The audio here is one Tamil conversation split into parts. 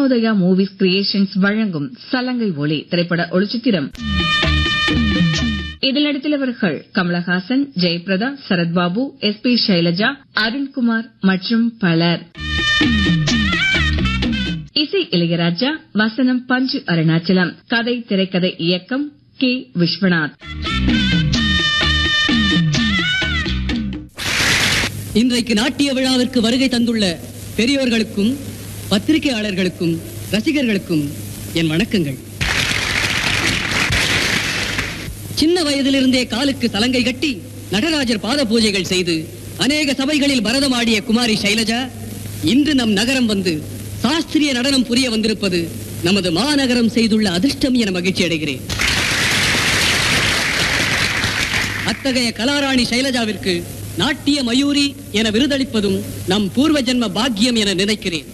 அருணோதயா மூவிஸ் கிரியேஷன்ஸ் வழங்கும் சலங்கை ஒளி திரைப்பட ஒளிச்சித்திரம் இதில் நடித்துள்ளவர்கள் கமலஹாசன் ஜெயபிரதா சரத்பாபு எஸ் பி சைலஜா அருண்குமார் மற்றும் பலர் இசை இளையராஜா வசனம் பஞ்சு அருணாச்சலம் கதை திரைக்கதை இயக்கம் கே விஸ்வநாத் இன்றைக்கு நாட்டிய விழாவிற்கு வருகை தந்துள்ள பெரியோர்களுக்கும் பத்திரிகையாளர்களுக்கும் ரசிகர்களுக்கும் என் வணக்கங்கள் சின்ன வயதிலிருந்தே காலுக்கு சலங்கை கட்டி நடராஜர் பாத பூஜைகள் செய்து அநேக சபைகளில் பரதமாடிய குமாரி சைலஜா இன்று நம் நகரம் வந்து சாஸ்திரிய நடனம் புரிய வந்திருப்பது நமது மாநகரம் செய்துள்ள அதிர்ஷ்டம் என மகிழ்ச்சி அடைகிறேன் அத்தகைய கலாராணி சைலஜாவிற்கு நாட்டிய மயூரி என விருதளிப்பதும் நம் பூர்வ ஜென்ம பாக்கியம் என நினைக்கிறேன்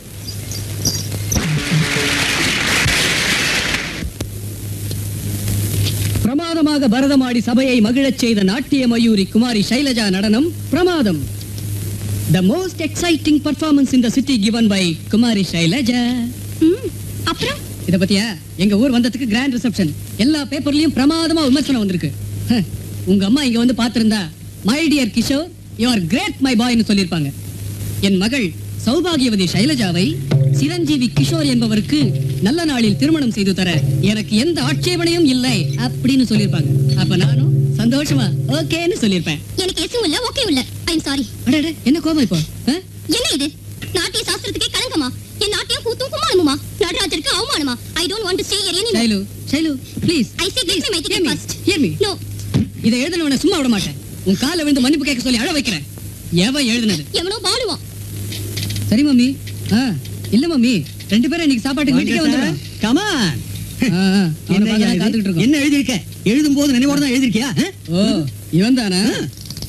பிரமாதமாக பரதமாடி சபையை மகிழச் செய்த நாட்டிய மயூரி குமாரி சைலஜா நடனம் பிரமாதம் the most exciting performance in the city given by Kumari Sailaja அப்புறம் இத பத்தியா எங்க ஊர் வந்ததுக்கு கிராண்ட் ரிசப்ஷன் எல்லா பேப்பர்லயும் பிரமாதமா விமர்சனம் வந்திருக்கு ஹ, உங்க அம்மா இங்க வந்து பாத்திருந்தா my dear Kishore you are great my பாய்னு சொல்லிருப்பாங்க என் மகள் சௌபாகியவதி சைலஜாவை சிரஞ்சீவி கிஷோர் என்பவருக்கு நல்ல நாளில் திருமணம் செய்து தர எனக்கு எந்த ஆட்சேபனையும் இல்லை அப்படின்னு சொல்லிருப்பாங்க அப்ப நானும் சந்தோஷமா ஓகேன்னு சொல்லிருப்பேன் எனக்கு எசும் இல்ல ஓகே இல்ல ஐ எம் சாரி அடடே என்ன கோபம் இப்போ ஆ? என்ன இது நாட்டிய சாஸ்திரத்துக்கே கலங்கமா என் நாட்டியம் கூத்தும் கும்மாளமுமா நடராஜருக்கு அவமானமா I don't want to stay here anymore Shailu Shailu please I say get my ticket first hear me no இதை எழுதினவனை சும்மா விட மாட்டேன் உன் காலை விழுந்து மன்னிப்பு கேட்க சொல்லி அழ வைக்கிறேன் எவன் எழுதுனது எவனோ பாலுவான் சரி மம்மி ஆ இல்ல மம்மி ரெண்டு பேரும் இன்னைக்கு சாப்பாட்டுக்கு வீட்டுக்கே வந்துடுறோம் கமான் ஆ, ஆ, அவனை பார்க்க தான் காத்துக்கிட்டு இருக்கோம் என்ன எழுதிருக்க எழுதும் போது நினைவோட தான் எழுதிருக்கியா ஆ? ஓ இவன் தானா